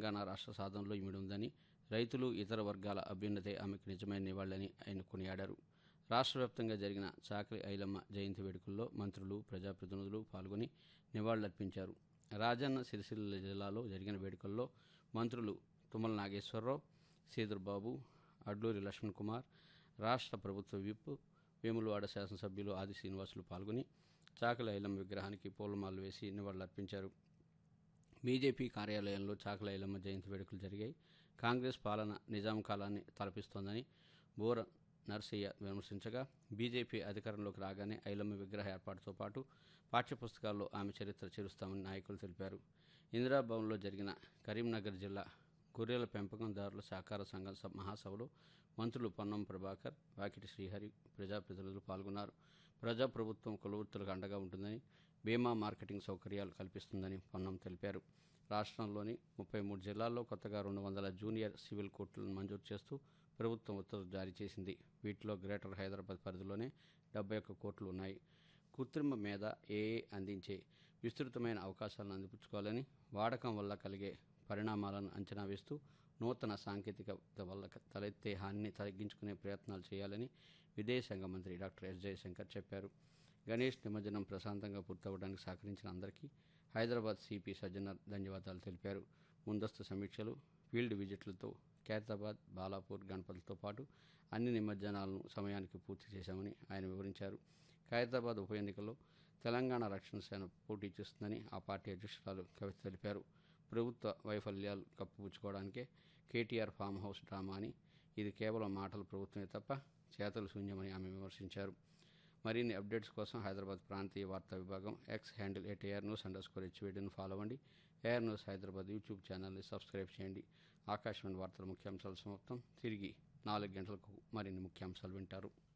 తెలంగాణ రాష్ట్ర సాధనలో ఇమిడి ఉందని రైతులు ఇతర వర్గాల అభ్యున్నతే ఆమెకు నిజమైన నివాళులని ఆయన కొనియాడారు రాష్ట్ర వ్యాప్తంగా జరిగిన చాకలి ఐలమ్మ జయంతి వేడుకల్లో మంత్రులు ప్రజాప్రతినిధులు పాల్గొని నివాళులర్పించారు రాజన్న సిరిసిల్ల జిల్లాలో జరిగిన వేడుకల్లో మంత్రులు తుమ్మల నాగేశ్వరరావు సీదుర్బాబు అడ్లూరి లక్ష్మణ్ కుమార్ రాష్ట్ర ప్రభుత్వ విప్ వేములవాడ శాసనసభ్యులు ఆది శ్రీనివాసులు పాల్గొని చాకలి ఐలమ్మ విగ్రహానికి పూలమాలలు వేసి నివాళులర్పించారు బీజేపీ కార్యాలయంలో చాకల ఐలమ్మ జయంతి వేడుకలు జరిగాయి కాంగ్రెస్ పాలన నిజాం కాలాన్ని తలపిస్తోందని బోర నర్సయ్య విమర్శించగా బీజేపీ అధికారంలోకి రాగానే ఐలమ్మ విగ్రహ ఏర్పాటుతో పాటు పాఠ్యపుస్తకాల్లో ఆమె చరిత్ర చేరుస్తామని నాయకులు తెలిపారు ఇందిరాభవన్లో జరిగిన కరీంనగర్ జిల్లా గొర్రెల పెంపకందారుల సహకార సంఘం స- మహాసభలో మంత్రులు పొన్నం ప్రభాకర్ వాకిటి శ్రీహరి ప్రజాప్రతినిధులు పాల్గొన్నారు ప్రజాప్రభుత్వం కులవృత్తులకు అండగా ఉంటుందని బీమా మార్కెటింగ్ సౌకర్యాలు కల్పిస్తుందని పొన్నం తెలిపారు రాష్ట్రంలోని ముప్పై మూడు జిల్లాల్లో కొత్తగా రెండు వందల జూనియర్ సివిల్ కోర్టులను మంజూరు చేస్తూ ప్రభుత్వం ఉత్తర్వులు జారీ చేసింది వీటిలో గ్రేటర్ హైదరాబాద్ పరిధిలోనే డెబ్బై ఒక్క కోర్టులు ఉన్నాయి కృత్రిమ మీద ఏఏ అందించే విస్తృతమైన అవకాశాలను అందిపుచ్చుకోవాలని వాడకం వల్ల కలిగే పరిణామాలను అంచనా వేస్తూ నూతన సాంకేతికత వల్ల తలెత్తే హానిని తగ్గించుకునే ప్రయత్నాలు చేయాలని విదేశాంగ మంత్రి డాక్టర్ ఎస్ జయశంకర్ చెప్పారు గణేష్ నిమజ్జనం ప్రశాంతంగా పూర్తవడానికి సహకరించిన అందరికీ హైదరాబాద్ సిపి సజ్జనర్ ధన్యవాదాలు తెలిపారు ముందస్తు సమీక్షలు ఫీల్డ్ విజిట్లతో ఖైరతాబాద్ బాలాపూర్ గణపతులతో పాటు అన్ని నిమజ్జనాలను సమయానికి పూర్తి చేశామని ఆయన వివరించారు ఖైరతాబాద్ ఉప ఎన్నికల్లో తెలంగాణ రక్షణ సేన పోటీ చేస్తుందని ఆ పార్టీ అధ్యక్షురాలు కవిత తెలిపారు ప్రభుత్వ వైఫల్యాలు కప్పుపుచ్చుకోవడానికే కేటీఆర్ ఫామ్ హౌస్ డ్రామా అని ఇది కేవలం మాటల ప్రభుత్వమే తప్ప చేతలు శూన్యమని ఆమె విమర్శించారు మరిన్ని అప్డేట్స్ కోసం హైదరాబాద్ ప్రాంతీయ వార్తా విభాగం X handle at AR news underscore హెచ్వీడీని ఫాలో అవ్వండి ఏఆర్ న్యూస్ హైదరాబాద్ యూట్యూబ్ ఛానల్ని సబ్స్క్రైబ్ చేయండి ఆకాశవాణి వార్తల ముఖ్యాంశాలు సమాప్తం తిరిగి నాలుగు గంటలకు మరిన్ని ముఖ్యాంశాలు వింటారు